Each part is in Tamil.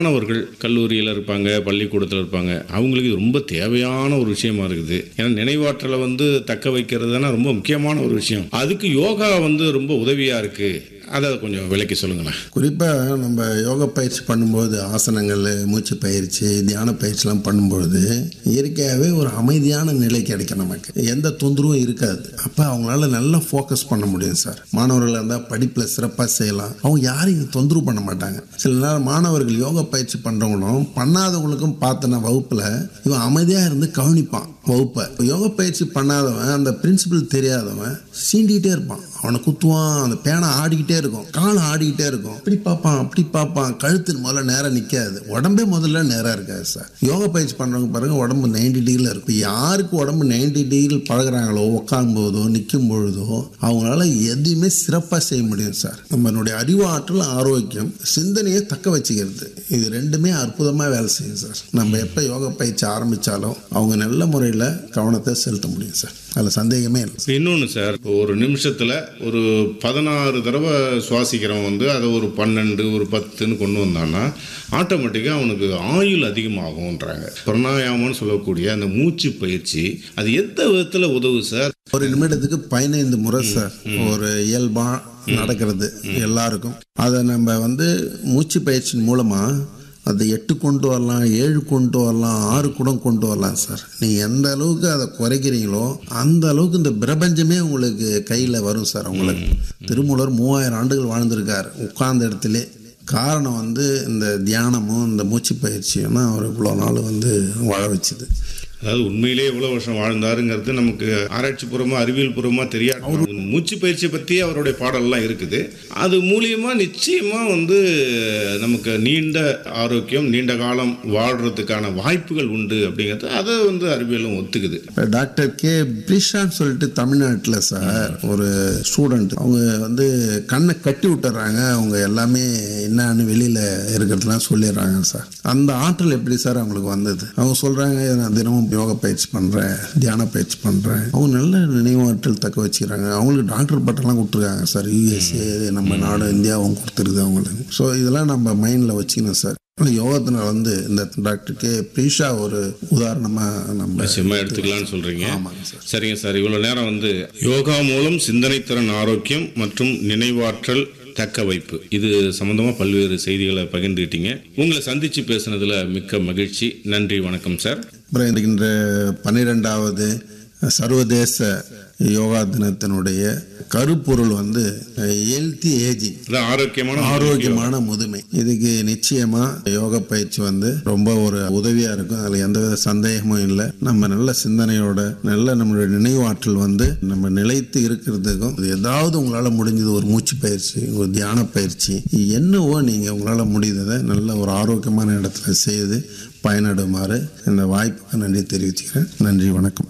மாணவர்கள் கல்லூரியில் இருப்பாங்க பள்ளிக்கூடத்தில் இருப்பாங்க அவங்களுக்கு இது ரொம்ப தேவையான ஒரு விஷயமா இருக்குது ஏன்னா நினைவாற்றலை வந்து தக்க வைக்கிறது தானே ரொம்ப முக்கியமான ஒரு விஷயம் அதுக்கு யோகா வந்து ரொம்ப உதவியாக இருக்குது அதை கொஞ்சம் விளக்கி சொல்லுங்களேன் குறிப்பாக நம்ம யோகா பயிற்சி பண்ணும்போது ஆசனங்கள் மூச்சு பயிற்சி தியான பயிற்சிலாம் பண்ணும்பொழுது இயற்கையாகவே ஒரு அமைதியான நிலை கிடைக்கும் நமக்கு எந்த தொந்தரவும் இருக்காது அப்போ அவங்களால நல்லா ஃபோக்கஸ் பண்ண முடியும் சார் மாணவர்களாக இருந்தால் படிப்பில் சிறப்பாக செய்யலாம் அவங்க யாரையும் தொந்தரவு பண்ண மாட்டாங்க சில நேரம் மாணவர்கள் யோகா பயிற்சி பண்ணுறவங்களும் பண்ணாதவங்களுக்கும் பார்த்தன வகுப்பில் இவன் அமைதியாக இருந்து கவனிப்பான் வகுப்பை யோகா பயிற்சி பண்ணாதவன் அந்த பிரின்சிபல் தெரியாதவன் சீண்டிகிட்டே இருப்பான் அவனை குத்துவான் அந்த பேனை ஆடிக்கிட்டே இருக்கும் கால் ஆடிக்கிட்டே இருக்கும் இப்படி பார்ப்பான் அப்படி பார்ப்பான் கழுத்து முதல்ல நேராக நிற்காது உடம்பே முதல்ல நேராக இருக்காது சார் யோகா பயிற்சி பண்ணுறவங்க பாருங்க உடம்பு நைன்டி டிகிரியில் இருக்கும் யாருக்கு உடம்பு நைன்டி டிகிரியில் பழகுறாங்களோ உட்காரும் போதோ நிற்கும் பொழுதோ அவங்களால எதையுமே சிறப்பாக செய்ய முடியும் சார் நம்மளுடைய அறிவாற்றல் ஆரோக்கியம் சிந்தனையை தக்க வச்சுக்கிறது இது ரெண்டுமே அற்புதமாக வேலை செய்யும் சார் நம்ம எப்போ யோகா பயிற்சி ஆரம்பித்தாலும் அவங்க நல்ல முறையில் கவனத்தை செலுத்த முடியும் சார் அதில் சந்தேகமே இல்லை இன்னொன்று சார் இப்போ ஒரு நிமிஷத்தில் ஒரு பதினாறு தடவை சுவாசிக்கிறவன் வந்து அதை ஒரு பன்னெண்டு ஒரு பத்துன்னு கொண்டு வந்தான்னா ஆட்டோமேட்டிக்காக அவனுக்கு ஆயுள் அதிகமாகும்ன்றாங்க பிரணாயாமம்னு சொல்லக்கூடிய அந்த மூச்சு பயிற்சி அது எந்த விதத்தில் உதவு சார் ஒரு நிமிடத்துக்கு பதினைந்து முறை சார் ஒரு இயல்பா நடக்கிறது எல்லாருக்கும் அதை நம்ம வந்து மூச்சு பயிற்சியின் மூலமா அதை எட்டு கொண்டு வரலாம் ஏழு கொண்டு வரலாம் ஆறு கூட கொண்டு வரலாம் சார் நீங்கள் எந்த அளவுக்கு அதை குறைக்கிறீங்களோ அந்த அளவுக்கு இந்த பிரபஞ்சமே உங்களுக்கு கையில் வரும் சார் உங்களுக்கு திருமூலர் மூவாயிரம் ஆண்டுகள் வாழ்ந்திருக்கார் உட்கார்ந்த இடத்துல காரணம் வந்து இந்த தியானமும் இந்த மூச்சு பயிற்சியும் தான் அவர் இவ்வளோ நாள் வந்து வாழ வச்சுது அதாவது உண்மையிலே எவ்வளோ வருஷம் வாழ்ந்தாருங்கிறது நமக்கு ஆராய்ச்சி பூர்வமாக அறிவியல் பூர்வமாக தெரியாது மூச்சு பயிற்சியை பற்றி அவருடைய பாடல்லாம் இருக்குது அது மூலியமாக நிச்சயமாக வந்து நமக்கு நீண்ட ஆரோக்கியம் நீண்ட காலம் வாழ்கிறதுக்கான வாய்ப்புகள் உண்டு அப்படிங்கிறது அதை வந்து அறிவியலும் ஒத்துக்குது இப்போ டாக்டர் கே பிரிஷான்னு சொல்லிட்டு தமிழ்நாட்டில் சார் ஒரு ஸ்டூடெண்ட் அவங்க வந்து கண்ணை கட்டி விட்டுறாங்க அவங்க எல்லாமே என்னன்னு வெளியில் இருக்கிறதுலாம் சொல்லிடுறாங்க சார் அந்த ஆற்றல் எப்படி சார் அவங்களுக்கு வந்தது அவங்க சொல்கிறாங்க நான் தினமும் யோகா பயிற்சி பண்ணுறேன் தியான பயிற்சி பண்ணுறேன் அவங்க நல்ல நினைவாற்றல் தக்க வச்சுக்கிறாங்க அவங்களுக்கு டாக்டர் பட்டம்லாம் கொடுத்துருக்காங்க சார் யூஎஸ்ஏ நம்ம நாடு இந்தியாவும் கொடுத்துருது அவங்களுக்கு ஸோ இதெல்லாம் நம்ம மைண்டில் வச்சுக்கணும் சார் ஆனால் யோகத்தினால் வந்து இந்த டாக்டர் கே ப்ரீஷா ஒரு உதாரணமாக நம்ம நிச்சயமா எடுத்துக்கலாம்னு சொல்றீங்க ஆமாங்க சார் சரிங்க சார் இவ்வளோ நேரம் வந்து யோகா மூலம் சிந்தனைத்திறன் ஆரோக்கியம் மற்றும் நினைவாற்றல் தக்க வைப்பு இது சம்பந்தமா பல்வேறு செய்திகளை பகிர்ந்துக்கிட்டீங்க உங்களை சந்திச்சு பேசுனதுல மிக்க மகிழ்ச்சி நன்றி வணக்கம் சார் அப்புறம் இருக்கின்ற பன்னிரெண்டாவது சர்வதேச யோகா தினத்தினுடைய கருப்பொருள் வந்து ஹெல்த்தி ஏஜிங் அதான் ஆரோக்கியமான ஆரோக்கியமான முதுமை இதுக்கு நிச்சயமா யோகா பயிற்சி வந்து ரொம்ப ஒரு உதவியா இருக்கும் அதுல எந்தவித சந்தேகமும் இல்லை நம்ம நல்ல சிந்தனையோட நல்ல நம்மளுடைய நினைவாற்றல் வந்து நம்ம நிலைத்து இருக்கிறதுக்கும் இது ஏதாவது உங்களால முடிஞ்சது ஒரு மூச்சு பயிற்சி ஒரு தியான பயிற்சி என்னவோ நீங்க உங்களால முடிந்ததை நல்ல ஒரு ஆரோக்கியமான இடத்துல செய்து பயனடுமாறு இந்த வாய்ப்புக்கு நன்றி தெரிவிச்சுக்கிறேன் நன்றி வணக்கம்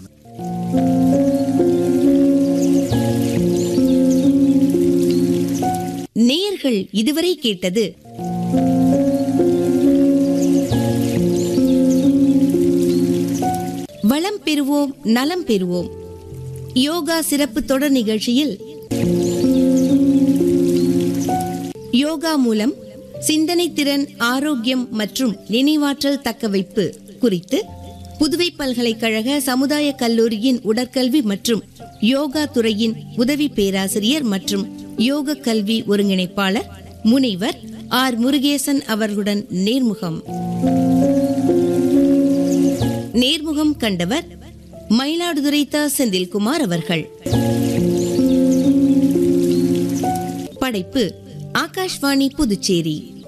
நேயர்கள் இதுவரை கேட்டது வளம் பெறுவோம் நலம் பெறுவோம் யோகா சிறப்பு தொடர் நிகழ்ச்சியில் யோகா மூலம் சிந்தனை திறன் ஆரோக்கியம் மற்றும் நினைவாற்றல் தக்கவைப்பு குறித்து புதுவை பல்கலைக்கழக சமுதாய கல்லூரியின் உடற்கல்வி மற்றும் யோகா துறையின் உதவி பேராசிரியர் மற்றும் யோக கல்வி ஒருங்கிணைப்பாளர் முனைவர் ஆர் முருகேசன் அவர்களுடன் நேர்முகம் நேர்முகம் கண்டவர் மயிலாடுதுறை த செந்தில்குமார் அவர்கள் படைப்பு ஆகாஷ்வாணி புதுச்சேரி